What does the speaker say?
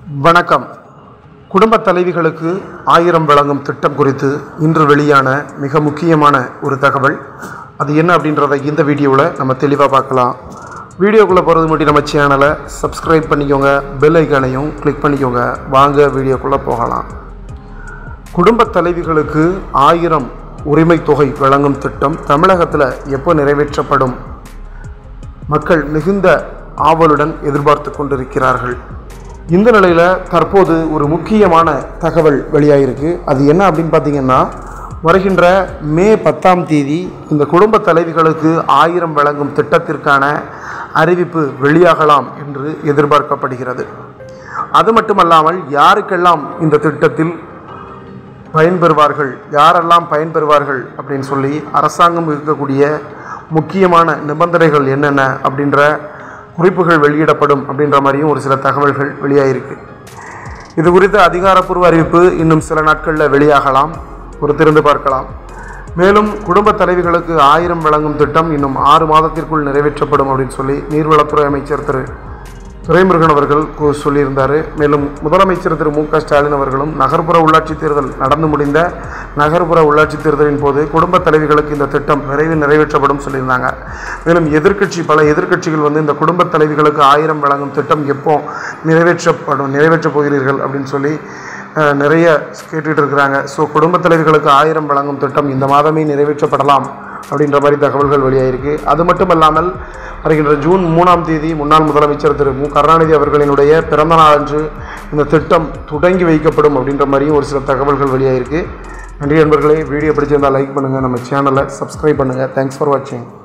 வணக்கம் குடும்ப தலைவிகளுக்கு ஆயிரம் வழங்கும் திட்டம் குறித்து இன்று வெளியான மிக முக்கியமான ஒரு தகவல் அது என்ன அப்படின்றத இந்த வீடியோவில் நம்ம தெளிவாக பார்க்கலாம் வீடியோக்குள்ளே போகிறது மட்டும் நம்ம சேனலை சப்ஸ்கிரைப் பண்ணிக்கோங்க பெல் ஐக்கானையும் கிளிக் பண்ணிக்கோங்க வாங்க வீடியோக்குள்ளே போகலாம் குடும்ப தலைவிகளுக்கு ஆயிரம் உரிமை தொகை வழங்கும் திட்டம் தமிழகத்தில் எப்போ நிறைவேற்றப்படும் மக்கள் மிகுந்த ஆவலுடன் எதிர்பார்த்து கொண்டிருக்கிறார்கள் இந்த நிலையில் தற்போது ஒரு முக்கியமான தகவல் வெளியாகிருக்கு அது என்ன அப்படின்னு பார்த்தீங்கன்னா வருகின்ற மே பத்தாம் தேதி இந்த குடும்ப தலைவிகளுக்கு ஆயிரம் வழங்கும் திட்டத்திற்கான அறிவிப்பு வெளியாகலாம் என்று எதிர்பார்க்கப்படுகிறது அது மட்டுமல்லாமல் யாருக்கெல்லாம் இந்த திட்டத்தில் பயன்பெறுவார்கள் யாரெல்லாம் பயன்பெறுவார்கள் அப்படின்னு சொல்லி அரசாங்கம் இருக்கக்கூடிய முக்கியமான நிபந்தனைகள் என்னென்ன அப்படின்ற குறிப்புகள் வெளியிடப்படும் அப்படின்ற மாதிரியும் ஒரு சில தகவல்கள் வெளியாகிருக்கு இது குறித்த அதிகாரப்பூர்வ அறிவிப்பு இன்னும் சில நாட்களில் வெளியாகலாம் பொறுத்திருந்து பார்க்கலாம் மேலும் குடும்ப தலைவிகளுக்கு ஆயிரம் வழங்கும் திட்டம் இன்னும் ஆறு மாதத்திற்குள் நிறைவேற்றப்படும் அப்படின்னு சொல்லி நீர்வளத்துறை அமைச்சர் திரு துரைமுருகன் அவர்கள் கு- சொல்லியிருந்தார் மேலும் முதலமைச்சர் திரு மு க ஸ்டாலின் அவர்களும் நகர்ப்புற உள்ளாட்சி தேர்தல் நடந்து முடிந்த நகர்ப்புற உள்ளாட்சி தேர்தலின் போது குடும்ப தலைவிகளுக்கு இந்த திட்டம் விரைவில் நிறைவேற்றப்படும் சொல்லியிருந்தாங்க மேலும் எதிர்க்கட்சி பல எதிர்க்கட்சிகள் வந்து இந்த குடும்ப தலைவிகளுக்கு ஆயிரம் வழங்கும் திட்டம் எப்போ நிறைவேற்றப்படும் நிறைவேற்றப் போகிறீர்கள் அப்படின்னு சொல்லி அஹ், நிறைய கேட்டுட்டு இருக்கிறாங்க ஸோ குடும்ப தலைவிகளுக்கு ஆயிரம் வழங்கும் திட்டம் இந்த மாதமே நிறைவேற்றப்படலாம் அப்படின்ற மாதிரி தகவல்கள் வெளியாகிருக்கு அது மட்டுமல்லாமல் வருகின்ற ஜூன் மூணாம் தேதி முன்னாள் முதலமைச்சர் திரு மு கருணாநிதி அவர்களினுடைய பிறந்த நாளன்று இந்த திட்டம் தொடங்கி வைக்கப்படும் அப்படின்ற மாதிரியும் ஒரு சில தகவல்கள் வெளியாகிருக்கு நன்றி நண்பர்களே வீடியோ பிடிச்சிருந்தால் லைக் பண்ணுங்கள் நம்ம சேனலை சப்ஸ்கிரைப் பண்ணுங்கள் தேங்க்ஸ் ஃபார் வாட்சிங்